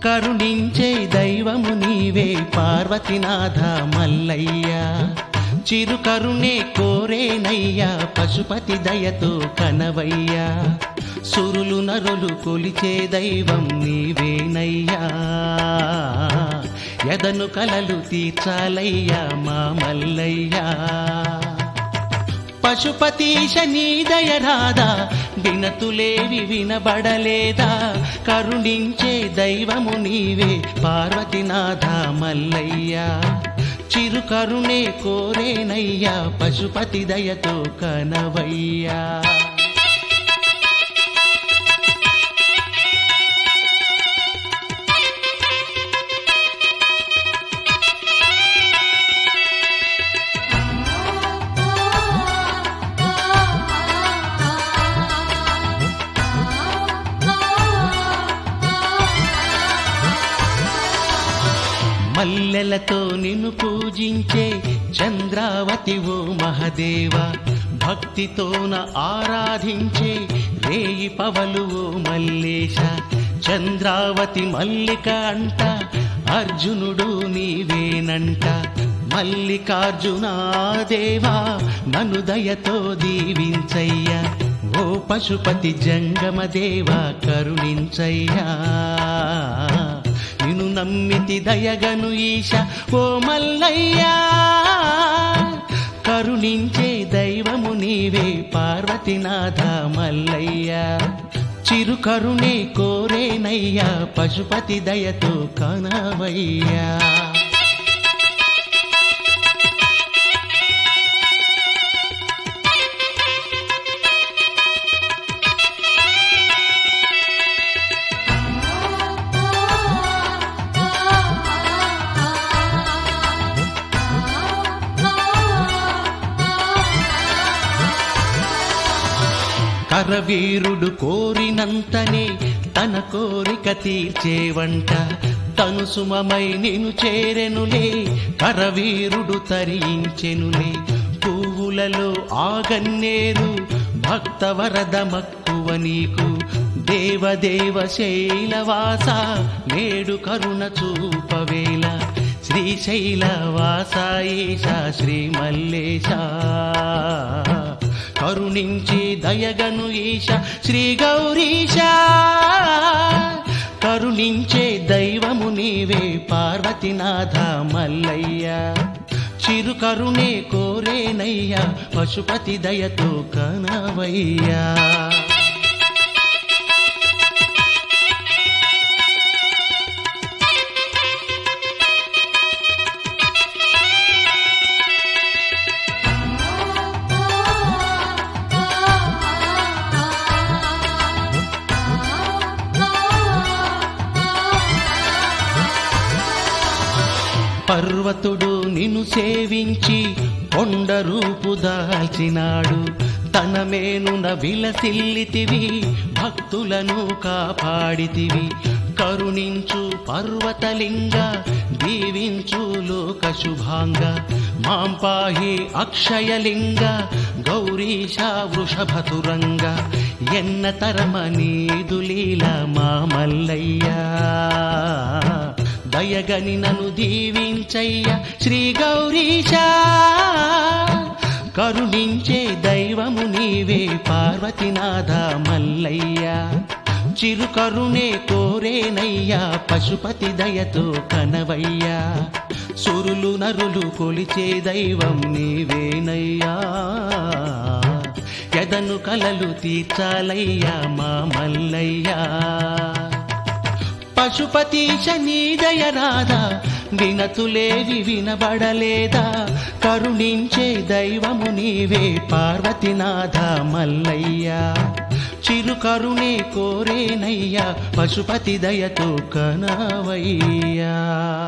కరుణించే దైవము నీవే పార్వతీనాథ మల్లయ్య చిరు కరుణే కోరేనయ్యా పశుపతి దయతో కనవయ్యా సురులు నరులు కొలిచే దైవం నీవేనయ్యా ఎదను కలలు తీర్చాలయ్యా మా మల్లయ్యా పశుపతీశ నీ దయ రాదా వినతులేవి వినబడలేదా కరుణించే దైవము నీవే పార్వతీనాథ మల్లయ్యా చిరు కరుణే కోరేనయ్యా పశుపతి దయతో కనవయ్యా మల్లెలతో నిన్ను పూజించే చంద్రావతి ఓ మహదేవ భక్తితోన ఆరాధించే రేయి పవలు ఓ మల్లేశ చంద్రావతి మల్లిక అంట అర్జునుడు నీవేనంట మల్లికార్జునా దేవా నన్ను దయతో దీవించయ్యా ఓ పశుపతి జంగమ దేవా కరుణించయ్యా నిన్ను నమ్మితి దయగను ఈశ ఓ మల్లయ్యా కరుణించే దైవము నీవే పార్వతీనాథ మల్లయ్యా చిరు కరుణే కోరేనయ్యా పశుపతి దయతో కనవయ్యా కరవీరుడు కోరినంతనే తన కోరిక తీర్చేవంట తను సుమమై నిను చేరెనులే కరవీరుడు తరించెనులే పువ్వులలో ఆగన్నేరు భక్తవరద మక్కువ నీకు దేవదేవ శైలవాస నేడు కరుణ చూపవేల శ్రీశైల వాసాయేశ శ్రీ మల్లేశ కరుణించి దయగను ఈశ శ్రీ గౌరీశ కరుణించే దైవము నీవే పార్వతీనాథ మల్లయ్య చిరు కరుణే కోరేనయ్యా పశుపతి దయతో కనవయ్యా పర్వతుడు నిన్ను సేవించి కొండ రూపు దాల్చినాడు తన మేనున విలసిల్లితివి భక్తులను కాపాడితివి కరుణించు పర్వతలింగ దీవించు లోక శుభాంగ మాంపాహి అక్షయలింగ గౌరీశ వృషభతురంగ ఎన్న తరమనీదు లీల మా మల్లయ్యా దయగని నను దీవించయ్య శ్రీ గౌరీశ కరుణించే దైవము నీవే పార్వతీనాథ మల్లయ్య చిరు కరుణే కోరేనయ్యా పశుపతి దయతో కనవయ్యా సురులు నరులు కొలిచే దైవం నీవేనయ్యా ఎదను కలలు తీర్చాలయ్యా మా మల్లయ్యా పశుపతీశ నీదయ రాధా వినతులేవి వినబడలేదా కరుణించే దైవము నీవే పార్వతీనాథ మల్లయ్యా చిరు కరుణే కోరేనయ్యా పశుపతి దయతో కనవయ్యా